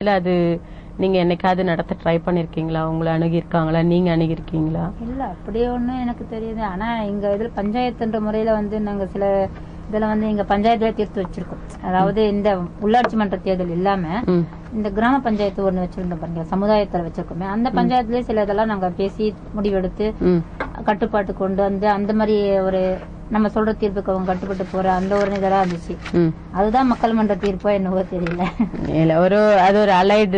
இல்ல அது நீங்க என்னைக்காவது நடத்த ட்ரை பண்ணிருக்கீங்களா உங்களை அணுகியிருக்காங்களா நீங்க அணுகியிருக்கீங்களா இல்ல அப்படியே ஒண்ணும் எனக்கு தெரியுது ஆனா எங்க இதுல பஞ்சாயத்துன்ற முறையில வந்து நாங்க சில இதுல வந்து எங்க பஞ்சாயத்துல தீர்த்து வச்சிருக்கோம் அதாவது இந்த உள்ளாட்சி மன்ற தேர்தல் இல்லாம ம் இந்த கிராம பஞ்சாயத்து ஒண்ணு வச்சிருந்தோம் பாருங்க சமுதாயத்துல வச்சிருக்கோமே அந்த பஞ்சாயத்துலயே சில இதெல்லாம் நாங்க பேசி முடிவெடுத்து ம் கட்டுப்பாட்டு கொண்டு வந்து அந்த மாதிரி ஒரு நம்ம சொல்ற தீர்ப்புக்கு அவங்க கட்டுப்பட்டு போற அந்த ஒரு இதெல்லாம் இருந்துச்சு ம் அதுதான் மக்கள் மன்ற தீர்ப்போ என்னவோ தெரியல இல்ல ஒரு அது ஒரு அலைடு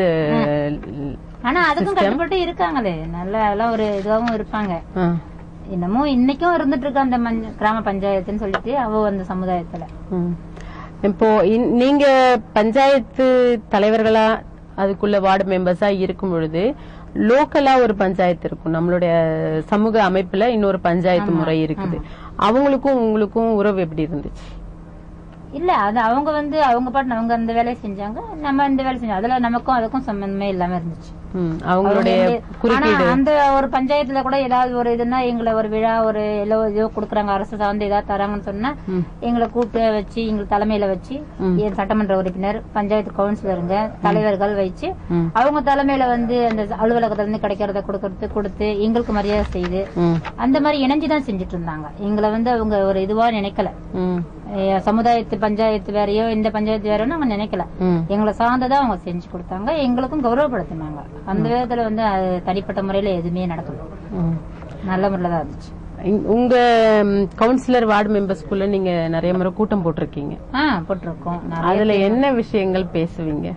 ஆனா அதுக்கும் கட்டுப்பட்டு இருக்காங்களே நல்ல அதெல்லாம் ஒரு இதுவாகவும் இருப்பாங்க ஆ இன்னமும் இன்னைக்கும் இருந்துட்டு இருக்கு அந்த மஞ்ச- கிராம பஞ்சாயத்துன்னு சொல்லிட்டு அவ அந்த சமுதாயத்துல ம். இப்போ இன்- நீங்க பஞ்சாயத்து தலைவர்களா அதுக்குள்ள வார்டு மெம்பர்ஸா இருக்கும் பொழுது லோக்கலா ஒரு பஞ்சாயத்து இருக்கும் நம்மளுடைய சமூக அமைப்புல இன்னொரு பஞ்சாயத்து முறை இருக்குது அவங்களுக்கும் உங்களுக்கும் உறவு எப்படி இருந்துச்சு இல்ல அது அவங்க வந்து அவங்க பாட்டு அவங்க அந்த வேலையை செஞ்சாங்க நம்ம இந்த வேலை செஞ்சோம் அதுல நமக்கும் அதுக்கும் சம்பந்தமே இல்லாம இருந்துச்சு ம், அவங்களுடைய அவங்க வந்து- ஆனா குறுக்கீடு அந்த ஒரு பஞ்சாயத்துல கூட ஏதாவது ஒரு இதுன்னா எங்களை ஒரு விழா ஒரு எல்லோ ஏதோ குடுக்குறாங்க அரசு சார்ந்து ஏதாவது தராங்கன்னு சொன்னா ம். எங்களை கூப்பிட்டு வச்சு எங்களை தலைமையில வச்சு ம். என் சட்டமன்ற உறுப்பினர் பஞ்சாயத்து கவுன்சிலருங்க தலைவர்கள் வச்சு ம். அவங்க தலைமையில வந்து அந்த அலுவலகத்துல இருந்து கிடைக்கிறத கொடுக்கறது கொடுத்து எங்களுக்கு மரியாதை செய்து ம், அந்த மாதிரி இணைஞ்சுதான் செஞ்சுட்டு இருந்தாங்க எங்களை வந்து அவங்க ஒரு இதுவா நினைக்கல ம், அஹ் சமுதாயத்து பஞ்சாயத்து வேறையோ இந்த பஞ்சாயத்து வேறையோன்னு அவங்க நினைக்கல ம். எங்களை சார்ந்ததா அவங்க செஞ்சு கொடுத்தாங்க எங்களுக்கும் கௌரவப்படுத்தினாங்க அந்த விதத்துல வந்து அது தனிப்பட்ட முறையில எதுவுமே நடக்கல ம். நல்ல முறையில தான் இருந்துச்சு இங்- உங்க கவுன்சிலர் வார்டு மெம்பர்ஸ்குள்ள நீங்க நிறைய முறை கூட்டம் போட்டிருக்கீங்க ஆ போட்டிருக்கோம் நிறைய- அதுல என்ன விஷயங்கள் பேசுவீங்க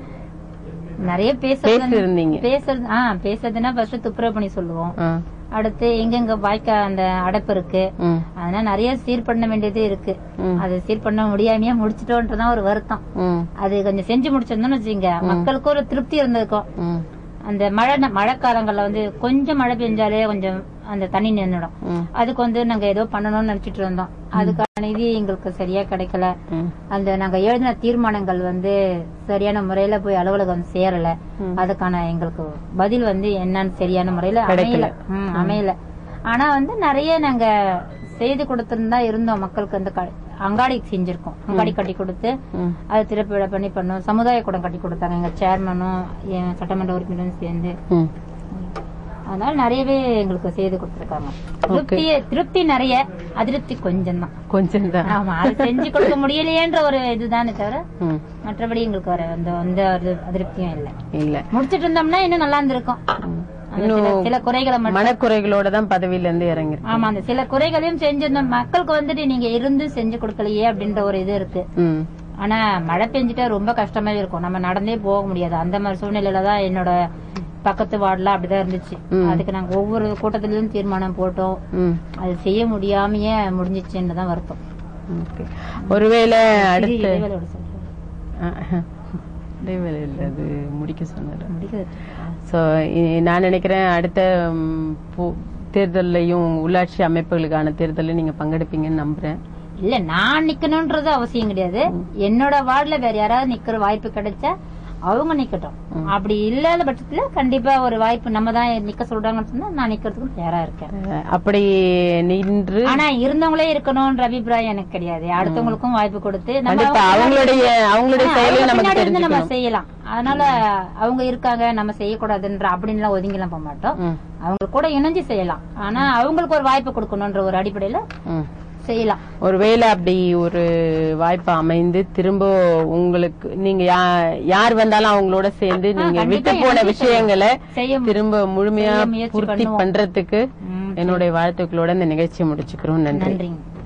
நிறைய பேசுறது பேசியிருந்தீங்க பேசுறது ஆ பேசுறதுன்னா ஃபர்ஸ்ட் துப்புரவு பண்ணி சொல்லுவோம் ஆ, அடுத்து எங்கெங்க வாய்க்கா அந்த அடைப்பு இருக்கு ம், அதனால நிறைய சீர் பண்ண வேண்டியது இருக்கு ம். அது சீர் பண்ண முடியாமையே முடிச்சிட்டோன்றதான் ஒரு வருத்தம் ம், அது கொஞ்சம் செஞ்சு முடிச்சிருந்தோம்னு வச்சுங்க மக்களுக்கும் ஒரு திருப்தி இருந்திருக்கும் ம், அந்த மழை மழைக்காலங்கள்ல வந்து கொஞ்சம் மழை பெஞ்சாலே கொஞ்சம் அந்த தண்ணி நின்னுடும் ம். அதுக்கு வந்து நாங்க ஏதோ பண்ணணும்னு நினைச்சிட்டு இருந்தோம் அதுக்கான நிதி எங்களுக்கு சரியா கிடைக்கல ம். அந்த நாங்க எழுதின தீர்மானங்கள் வந்து சரியான முறையில போய் அலுவலகம் சேரல அதுக்கான எங்களுக்கு பதில் வந்து என்னன்னு சரியான முறையில அமையல ம், அமையல ஆனா வந்து நிறைய நாங்க செய்து கொடுத்துருந்தா இருந்தோம் மக்களுக்கு அந்த க- அங்காடி செஞ்சிருக்கோம் அங்காடி கட்டி கொடுத்து ம். அது திறப்பு விழா பண்ணி பண்ணோம் சமுதாய கூடம் கட்டி கொடுத்தாங்க எங்க சேர்மனும் என் சட்டமன்ற உறுப்பினரும் சேர்ந்து ம். அதனால நிறையவே எங்களுக்கு செய்து கொடுத்துருக்காங்க திருப்தி திருப்தி நிறைய அதிருப்தி கொஞ்சம் தான் கொஞ்சம் தான் ஆமா அது செஞ்சு கொடுக்க முடியலையேன்ற ஒரு இதுதானே தவிர ம். மற்றபடி எங்களுக்கு வர அந்த அந்த ஒரு அதிருப்தியும் இல்லை இல்ல முடிச்சிட்டு இருந்தோம்னா இன்னும் நல்லா இருந்திருக்கும் அந்த சில- சில குறைகளை மட்டும் மனக்குறைகளோட தான் பதவியில இருந்து இறங்கி ஆமா அந்த சில குறைகளையும் செஞ்சிருந்தோம் மக்களுக்கு வந்துட்டு நீங்க இருந்து செஞ்சு கொடுக்கலையே அப்படின்ற ஒரு இது இருக்கு ம். ஆனா மழை பெஞ்சிட்டா ரொம்ப கஷ்டமாவே இருக்கும் நம்ம நடந்தே போக முடியாது அந்த மாதிரி சூழ்நிலையில தான் என்னோட பக்கத்து வார்டுல அப்படிதான் இருந்துச்சு அதுக்கு நாங்க ஒவ்வொரு கூட்டத்திலயும் தீர்மானம் போட்டோம் ம். அது செய்ய முடியாமயே முடிஞ்சிச்சுன்னு தான் வருத்தம் ஓகே. ஒருவேளை அடுத்த இடைவேளையோட சொல்றேன். ஆஹ். இடைவேளை இல்ல அது முடிக்க சொன்னாரு முடிக்கிறது. சோ நான் நினைக்கிறேன் அடுத்த ம், பு- தேர்தல்லையும் உள்ளாட்சி அமைப்புகளுக்கான தேர்தலில் நீங்க பங்கெடுப்பீங்கன்னு நம்புறேன் இல்ல நான் நிக்கணும்ன்றது அவசியம் கிடையாது என்னோட வார்டுல வேற யாராவது நிக்கிற வாய்ப்பு கிடைச்சா அவங்க நிக்கட்டும் அப்படி இல்லாத பட்சத்துல கண்டிப்பா ஒரு வாய்ப்பு நம்ம தான் நிக்க சொல்றாங்கன்னு சொன்னா நான் நிக்கிறதுக்கு தயாரா இருக்கேன் அஹ், அப்படி நின்று ஆனா இருந்தவங்களே இருக்கணும்ன்ற அபிப்பிராயம் எனக்கு கிடையாது அடுத்தவங்களுக்கும் வாய்ப்பு கொடுத்து நம்ம கண்டிப்பா அவங்க அவங்களுடைய அவங்களுடைய ஆ, செயலையும் அவங்க நமக்கு பின்னாடி இருந்து நம்ம தெரிஞ்சுக்கணும் செய்யலாம் அதனால அவங்க இருக்காங்க நம்ம செய்யக்கூடாதுன்ற அப்படின்லாம் ஒதுங்கிலாம் போக மாட்டோம் ம், அவங்க கூட இணைஞ்சு செய்யலாம் ஆனா அவங்களுக்கு ஒரு வாய்ப்பு கொடுக்கணும்ன்ற ஒரு அடிப்படையில ம். செய்யலாம் ஒருவேளை அப்படி ஒரு வாய்ப்பு அமைந்து திரும்ப உங்களுக்கு நீங்க யா- யார் வந்தாலும் அவங்களோட சேர்ந்து நீங்க கண்டிப்பா விட்டு போன எனக்கு விஷயங்களை செய்ய திரும்ப முழுமையா செய்ய முயற்சி பூர்த்தி பண்ணுவோம். பண்றதுக்கு ம், என்னுடைய வாழ்த்துக்களோட இந்த நிகழ்ச்சியை முடிச்சுக்கிறோம் நன்றி நன்றிங்க